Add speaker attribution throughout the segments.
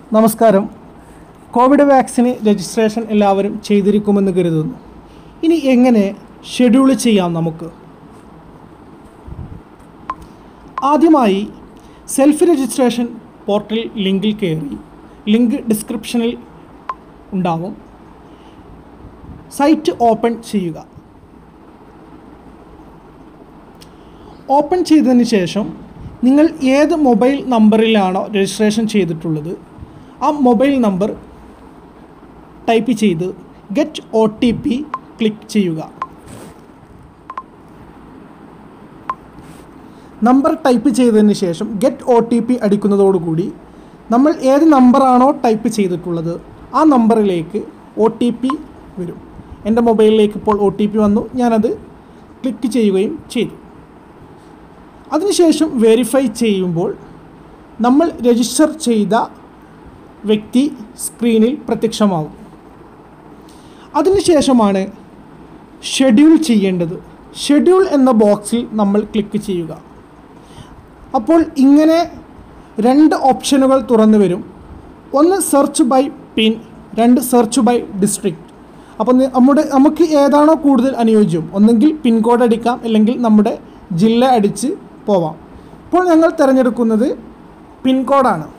Speaker 1: നമസ്കാരം കോവിഡ് വാക്സിന് രജിസ്ട്രേഷൻ എല്ലാവരും ചെയ്തിരിക്കുമെന്ന് കരുതുന്നു ഇനി എങ്ങനെ ഷെഡ്യൂൾ ചെയ്യാം നമുക്ക് ആദ്യമായി സെൽഫ് രജിസ്ട്രേഷൻ പോർട്ടൽ ലിങ്കിൽ കയറി ലിങ്ക് ഡിസ്ക്രിപ്ഷനിൽ ഉണ്ടാവും സൈറ്റ് ഓപ്പൺ ചെയ്യുക ഓപ്പൺ ചെയ്തതിന് ശേഷം നിങ്ങൾ ഏത് മൊബൈൽ നമ്പറിലാണോ രജിസ്ട്രേഷൻ ചെയ്തിട്ടുള്ളത് ആ മൊബൈൽ നമ്പർ ടൈപ്പ് ചെയ്ത് get O T P click ചെയ്യുക നമ്പർ ടൈപ്പ് ചെയ്തതിന് ശേഷം ഗെറ്റ് ഒ ടി പി അടിക്കുന്നതോടുകൂടി നമ്മൾ ഏത് നമ്പറാണോ ടൈപ്പ് ചെയ്തിട്ടുള്ളത് ആ നമ്പറിലേക്ക് ഒ ടി പി വരും എൻ്റെ മൊബൈലിലേക്ക് ഇപ്പോൾ ഒ ടി പി വന്നു ഞാനത് ക്ലിക്ക് ചെയ്യുകയും ചെയ്തു അതിനുശേഷം വെരിഫൈ ചെയ്യുമ്പോൾ നമ്മൾ രജിസ്റ്റർ ചെയ്ത വ്യക്തി സ്ക്രീനിൽ പ്രത്യക്ഷമാവും അതിനുശേഷമാണ് ഷെഡ്യൂൾ ചെയ്യേണ്ടത് ഷെഡ്യൂൾ എന്ന ബോക്സിൽ നമ്മൾ ക്ലിക്ക് ചെയ്യുക അപ്പോൾ ഇങ്ങനെ രണ്ട് ഓപ്ഷനുകൾ തുറന്നു വരും ഒന്ന് സെർച്ച് ബൈ പിൻ രണ്ട് സെർച്ച് ബൈ ഡിസ്ട്രിക്റ്റ് അപ്പോൾ നി- നമ്മുടെ നമുക്ക് ഏതാണോ കൂടുതൽ അനുയോജ്യം ഒന്നെങ്കിൽ പിൻകോഡ് അടിക്കാം അല്ലെങ്കിൽ നമ്മുടെ ജില്ല അടിച്ച് പോവാം ഇപ്പോൾ ഞങ്ങൾ തിരഞ്ഞെടുക്കുന്നത് പിൻകോഡാണ്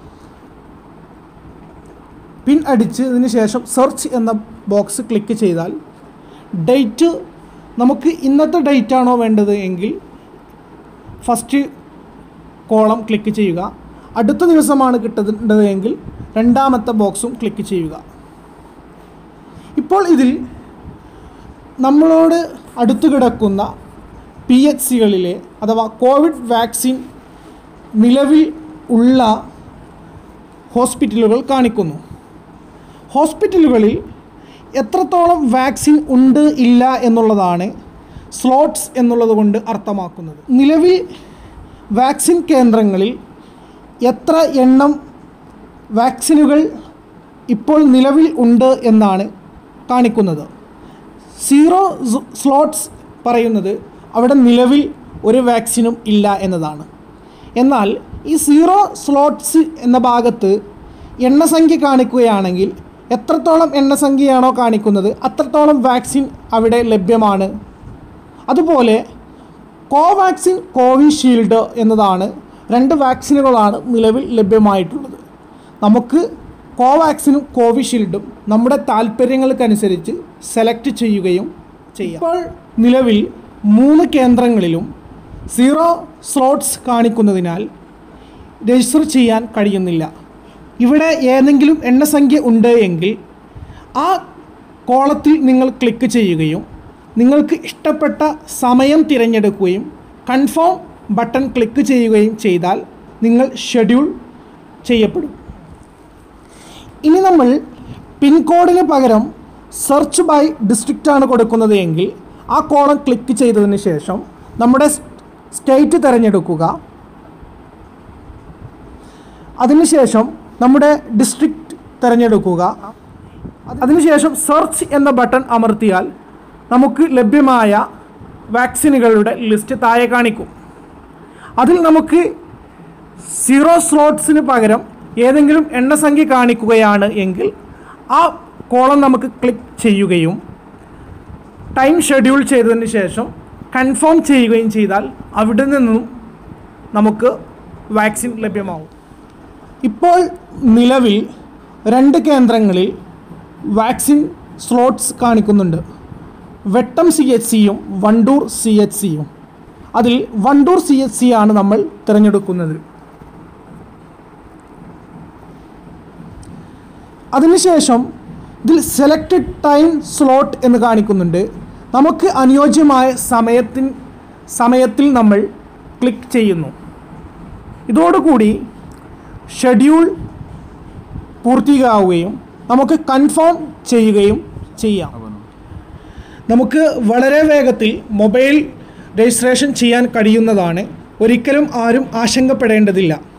Speaker 1: പിൻ അടിച്ചതിന് ശേഷം സെർച്ച് എന്ന ബോക്സ് ക്ലിക്ക് ചെയ്താൽ ഡേറ്റ് നമുക്ക് ഇന്നത്തെ ഡേറ്റ് ആണോ വേണ്ടത് എങ്കിൽ ഫസ്റ്റ് കോളം ക്ലിക്ക് ചെയ്യുക അടുത്ത ദിവസമാണ് കിട്ടേണ്ടത് എങ്കിൽ രണ്ടാമത്തെ ബോക്സും ക്ലിക്ക് ചെയ്യുക ഇപ്പോൾ ഇതിൽ നമ്മളോട് അടുത്ത് കിടക്കുന്ന പി എച്ച് സികളിലെ അഥവാ കോവിഡ് വാക്സിൻ നിലവിൽ ഉള്ള ഹോസ്പിറ്റലുകൾ കാണിക്കുന്നു ഹോസ്പിറ്റലുകളിൽ എത്രത്തോളം വാക്സിൻ ഉണ്ട് ഇല്ല എന്നുള്ളതാണ് സ്ലോട്ട്സ് എന്നുള്ളത് കൊണ്ട് അർത്ഥമാക്കുന്നത് നിലവിൽ വാക്സിൻ കേന്ദ്രങ്ങളിൽ എത്ര എണ്ണം വാക്സിനുകൾ ഇപ്പോൾ നിലവിൽ ഉണ്ട് എന്നാണ് കാണിക്കുന്നത് സീറോ സ്ലോട്ട്സ് പറയുന്നത് അവിടെ നിലവിൽ ഒരു വാക്സിനും ഇല്ല എന്നതാണ് എന്നാൽ ഈ സീറോ സ്ലോട്ട്സ് എന്ന ഭാഗത്ത് എണ്ണസംഖ്യ കാണിക്കുകയാണെങ്കിൽ എത്രത്തോളം എണ്ണസംഖ്യയാണോ കാണിക്കുന്നത് അത്രത്തോളം വാക്സിൻ അവിടെ ലഭ്യമാണ് അതുപോലെ കോവാക്സിൻ കോവിഷീൽഡ് എന്നതാണ് രണ്ട് വാക്സിനുകളാണ് നിലവിൽ ലഭ്യമായിട്ടുള്ളത് നമുക്ക് കോവാക്സിനും കോവിഷീൽഡും നമ്മുടെ താല്പര്യങ്ങൾക്കനുസരിച്ച് സെലക്ട് ചെയ്യുകയും ചെയ്യാം ഇപ്പോൾ നിലവിൽ മൂന്ന് കേന്ദ്രങ്ങളിലും സീറോ സ്ലോട്ട്സ് കാണിക്കുന്നതിനാൽ രജിസ്റ്റർ ചെയ്യാൻ കഴിയുന്നില്ല ഇവിടെ ഏതെങ്കിലും എണ്ണസംഖ്യ ഉണ്ട് എങ്കിൽ ആ കോളത്തിൽ നിങ്ങൾ ക്ലിക്ക് ചെയ്യുകയും നിങ്ങൾക്ക് ഇഷ്ടപ്പെട്ട സമയം തിരഞ്ഞെടുക്കുകയും കൺഫേം ബട്ടൺ ക്ലിക്ക് ചെയ്യുകയും ചെയ്താൽ നിങ്ങൾ ഷെഡ്യൂൾ ചെയ്യപ്പെടും ഇനി നമ്മൾ പിൻകോഡിന് പകരം സെർച്ച് ബൈ ഡിസ്ട്രിക്റ്റ് ആണ് കൊടുക്കുന്നത് എങ്കിൽ ആ കോളം ക്ലിക്ക് ചെയ്തതിന് ശേഷം നമ്മുടെ സ്റ്റേറ്റ് തിരഞ്ഞെടുക്കുക അതിനുശേഷം നമ്മുടെ ഡിസ്ട്രിക്റ്റ് തിരഞ്ഞെടുക്കുക അതിനുശേഷം സെർച്ച് എന്ന ബട്ടൺ അമർത്തിയാൽ നമുക്ക് ലഭ്യമായ വാക്സിനുകളുടെ ലിസ്റ്റ് താഴെ കാണിക്കും അതിൽ നമുക്ക് സീറോ സ്ലോട്ട്സിന് പകരം ഏതെങ്കിലും എണ്ണസംഖ്യ കാണിക്കുകയാണ് എങ്കിൽ ആ കോളം നമുക്ക് ക്ലിക്ക് ചെയ്യുകയും ടൈം ഷെഡ്യൂൾ ചെയ്തതിന് ശേഷം കൺഫേം ചെയ്യുകയും ചെയ്താൽ അവിടെ നിന്നും നമുക്ക് വാക്സിൻ ലഭ്യമാവും ഇപ്പോൾ നിലവിൽ രണ്ട് കേന്ദ്രങ്ങളിൽ വാക്സിൻ സ്ലോട്ട്സ് കാണിക്കുന്നുണ്ട് വെട്ടം സി എച്ച് സിയും വണ്ടൂർ സി എച്ച് സിയും അതിൽ വണ്ടൂർ സി എച്ച് സി ആണ് നമ്മൾ തിരഞ്ഞെടുക്കുന്നത് അതിനുശേഷം ഇതിൽ സെലക്റ്റഡ് ടൈം സ്ലോട്ട് എന്ന് കാണിക്കുന്നുണ്ട് നമുക്ക് അനുയോജ്യമായ സമയത്തിൻ സമയത്തിൽ നമ്മൾ ക്ലിക്ക് ചെയ്യുന്നു ഇതോടുകൂടി ഷെഡ്യൂൾ പൂർത്തിയാവുകയും നമുക്ക് കൺഫേം ചെയ്യുകയും ചെയ്യാം നമുക്ക് വളരെ വേഗത്തിൽ മൊബൈൽ രജിസ്ട്രേഷൻ ചെയ്യാൻ കഴിയുന്നതാണ് ഒരിക്കലും ആരും ആശങ്കപ്പെടേണ്ടതില്ല